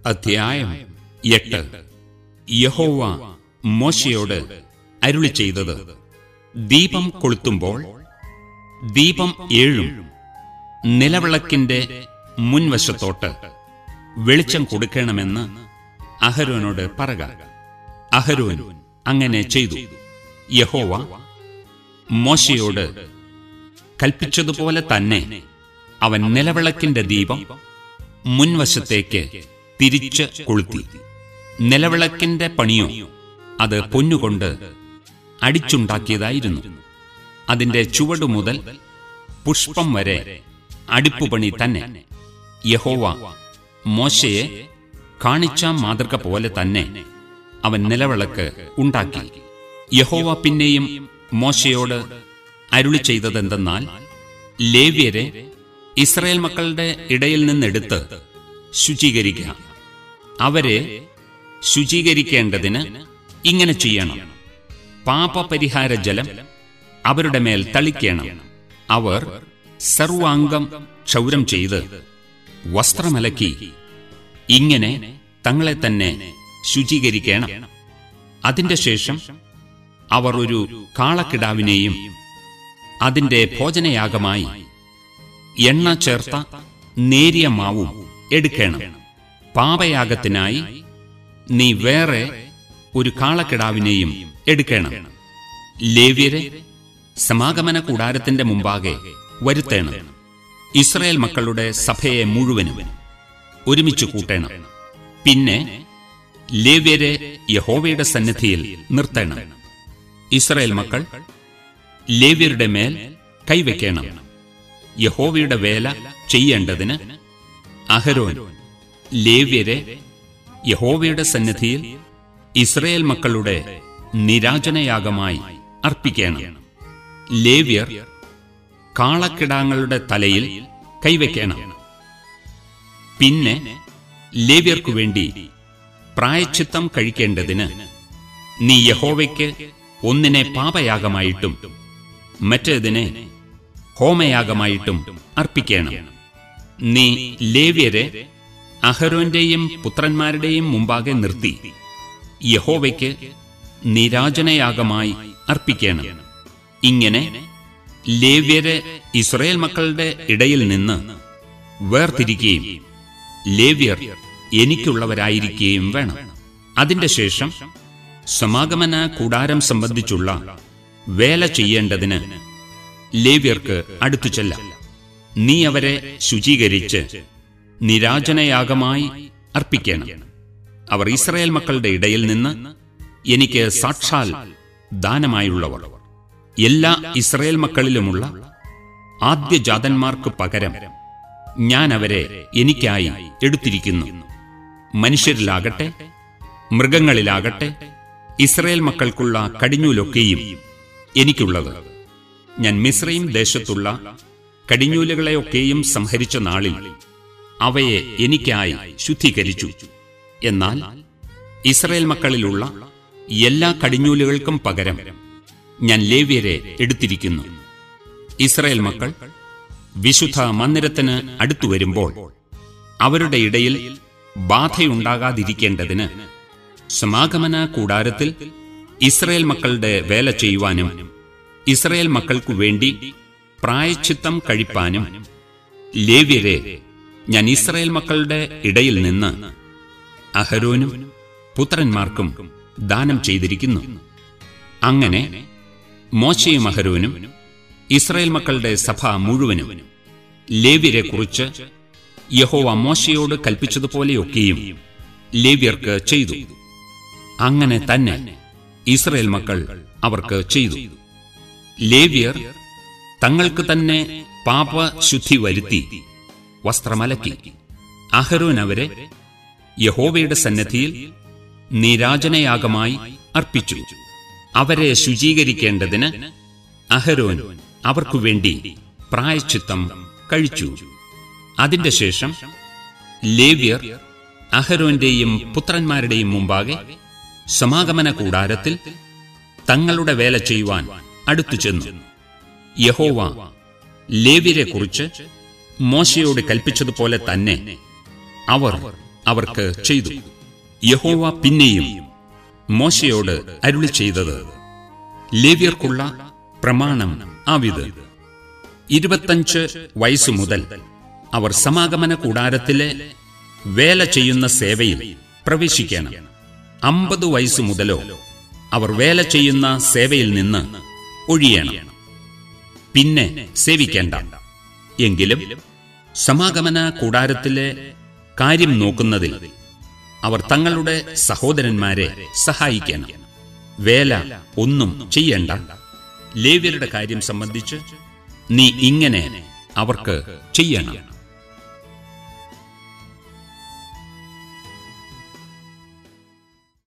അധ്യായം എട്ട് യഹോവ മോശയോട് അരുളി ചെയ്തത് ദീപം കൊളുത്തുമ്പോൾ ദീപം ഏഴും നിലവിളക്കിന്റെ മുൻവശത്തോട്ട് വെളിച്ചം കൊടുക്കണമെന്ന് അഹരോനോട് പറക അഹരോൻ അങ്ങനെ ചെയ്തു യഹോവ മോശയോട് കൽപ്പിച്ചതുപോലെ തന്നെ അവൻ നിലവിളക്കിന്റെ ദീപം മുൻവശത്തേക്ക് തിരിച്ച് കൊളുത്തി നിലവിളക്കിന്റെ പണിയോ അത് പൊന്നുകൊണ്ട് അടിച്ചുണ്ടാക്കിയതായിരുന്നു അതിന്റെ ചുവടു മുതൽ പുഷ്പം വരെ അടിപ്പുപണി തന്നെ യഹോവ മോശയെ കാണിച്ച മാതൃക പോലെ തന്നെ അവൻ നിലവിളക്ക് ഉണ്ടാക്കി യഹോവ പിന്നെയും മോശയോട് അരുളി ചെയ്തതെന്തെന്നാൽ ലേവ്യരെ ഇസ്രായേൽ മക്കളുടെ ഇടയിൽ നിന്നെടുത്ത് ശുചീകരിക്കുക അവരെ ശുചീകരിക്കേണ്ടതിന് ഇങ്ങനെ ചെയ്യണം പാപപരിഹാര ജലം അവരുടെ മേൽ തളിക്കണം അവർ സർവാംഗം ക്ഷൗരം ചെയ്ത് വസ്ത്രമലക്കി ഇങ്ങനെ തങ്ങളെ തന്നെ ശുചീകരിക്കണം അതിന്റെ ശേഷം അവർ ഒരു കാളക്കിടാവിനെയും അതിന്റെ ഭോജനയാഗമായി എണ്ണ ചേർത്ത നേരിയ മാവും എടുക്കണം പാപയാഗത്തിനായി നീ വേറെ ഒരു കാളക്കിടാവിനെയും എടുക്കണം ലേവ്യരെ സമാഗമന കൂടാരത്തിന്റെ മുമ്പാകെ വരുത്തേണം ഇസ്രായേൽ മക്കളുടെ സഭയെ മുഴുവനും ഒരുമിച്ച് കൂട്ടണം പിന്നെ ലേവ്യരെ യഹോവയുടെ സന്നിധിയിൽ നിർത്തണം ഇസ്രായേൽ മക്കൾ ലേവ്യരുടെ മേൽ കൈവയ്ക്കണം യഹോവയുടെ വേല ചെയ്യേണ്ടതിന് അഹരോൻ ലേവ്യരെ യഹോവയുടെ സന്നിധിയിൽ ഇസ്രയേൽ മക്കളുടെ നിരാജനയാഗമായി അർപ്പിക്കണം ലേവ്യർ കാളക്കിടാങ്ങളുടെ തലയിൽ കൈവയ്ക്കണം പിന്നെ ലേവ്യർക്കു വേണ്ടി പ്രായച്ചിത്തം കഴിക്കേണ്ടതിന് നീ യഹോവയ്ക്ക് ഒന്നിനെ പാപയാഗമായിട്ടും മറ്റേതിനെ ഹോമയാഗമായിട്ടും അർപ്പിക്കണം നീ ലേവ്യരെ അഹരോന്റെയും പുത്രന്മാരുടെയും മുമ്പാകെ നിർത്തി യഹോവയ്ക്ക് നിരാജനയാഗമായി അർപ്പിക്കണം ഇങ്ങനെ ലേവ്യരെ ഇസ്രയേൽ മക്കളുടെ ഇടയിൽ നിന്ന് വേർതിരിക്കുകയും ലേവ്യർ എനിക്കുള്ളവരായിരിക്കുകയും വേണം അതിന്റെ ശേഷം സമാഗമന കൂടാരം സംബന്ധിച്ചുള്ള വേല ചെയ്യേണ്ടതിന് ലേവ്യർക്ക് അടുത്തു ചെല്ലാം നീ അവരെ ശുചീകരിച്ച് നിരാജനയാഗമായി അർപ്പിക്കണം അവർ ഇസ്രായേൽ മക്കളുടെ ഇടയിൽ നിന്ന് എനിക്ക് സാക്ഷാൽ ദാനമായുള്ളവർ എല്ലാ ഇസ്രായേൽ മക്കളിലുമുള്ള ആദ്യജാതന്മാർക്ക് പകരം ഞാൻ അവരെ എനിക്കായി എടുത്തിരിക്കുന്നു മനുഷ്യരിലാകട്ടെ മൃഗങ്ങളിലാകട്ടെ ഇസ്രായേൽ മക്കൾക്കുള്ള കടിഞ്ഞൂലൊക്കെയും എനിക്കുള്ളത് ഞാൻ മിശ്രയും ദേശത്തുള്ള കടിഞ്ഞൂലുകളെയൊക്കെയും സംഹരിച്ച നാളിൽ അവയെ എനിക്കായി ശുദ്ധീകരിച്ചു എന്നാൽ ഇസ്രായേൽ മക്കളിലുള്ള എല്ലാ കടിഞ്ഞൂലുകൾക്കും പകരം ഞാൻ ലേവ്യരെ എടുത്തിരിക്കുന്നു ഇസ്രായേൽ മക്കൾ വിശുദ്ധ മന്ദിരത്തിന് അടുത്തു വരുമ്പോൾ അവരുടെ ഇടയിൽ ബാധയുണ്ടാകാതിരിക്കേണ്ടതിന് സമാഗമന കൂടാരത്തിൽ ഇസ്രായേൽ മക്കളുടെ വേല ചെയ്യുവാനും ഇസ്രായേൽ മക്കൾക്കു വേണ്ടി പ്രായച്ചിത്തം കഴിപ്പാനും ലേവ്യരെ ഞാൻ ഇസ്രായേൽ മക്കളുടെ ഇടയിൽ നിന്ന് അഹരോനും പുത്രന്മാർക്കും ദാനം ചെയ്തിരിക്കുന്നു അങ്ങനെ മോശയും അഹരോനും ഇസ്രായേൽ മക്കളുടെ സഭ മുഴുവനും ലേവ്യരെ കുറിച്ച് യഹോവ മോശയോട് കൽപ്പിച്ചതുപോലെയൊക്കെയും ലേവ്യർക്ക് ചെയ്തു അങ്ങനെ തന്നെ ഇസ്രായേൽ മക്കൾ അവർക്ക് ചെയ്തു ലേവ്യർ തങ്ങൾക്ക് തന്നെ പാപശുദ്ധി വരുത്തി വസ്ത്രമലക്കി അഹരോൻ അവരെ യഹോവയുടെ സന്നദ്ധിയിൽ നീരാജനയാഗമായി അർപ്പിച്ചു അവരെ ശുചീകരിക്കേണ്ടതിന് അഹരോൻ അവർക്കു വേണ്ടി പ്രായച്ചിത്തം കഴിച്ചു അതിന്റെ ശേഷം ലേവ്യർ അഹരോന്റെയും പുത്രന്മാരുടെയും മുമ്പാകെ സമാഗമന കൂടാരത്തിൽ തങ്ങളുടെ വേല ചെയ്യുവാൻ അടുത്തു ചെന്നു യഹോവ ലേവ്യരെ കുറിച്ച് മോശയോട് കൽപ്പിച്ചതുപോലെ തന്നെ അവർ അവർക്ക് ചെയ്തു യഹോവ പിന്നെയും മോശയോട് അരുളി ചെയ്തത് ലേവ്യർക്കുള്ള പ്രമാണം ആവിത് ഇരുപത്തഞ്ച് വയസ്സു മുതൽ അവർ സമാഗമന കൂടാരത്തിലെ വേല ചെയ്യുന്ന സേവയിൽ പ്രവേശിക്കണം അമ്പത് വയസ്സു മുതലോ അവർ വേല ചെയ്യുന്ന സേവയിൽ നിന്ന് ഒഴിയണം പിന്നെ സേവിക്കേണ്ട എങ്കിലും സമാഗമന കൂടാരത്തിലെ കാര്യം നോക്കുന്നതിൽ അവർ തങ്ങളുടെ സഹോദരന്മാരെ സഹായിക്കണം വേല ഒന്നും ചെയ്യണ്ട ലേവ്യരുടെ കാര്യം സംബന്ധിച്ച് നീ ഇങ്ങനെ അവർക്ക് ചെയ്യണം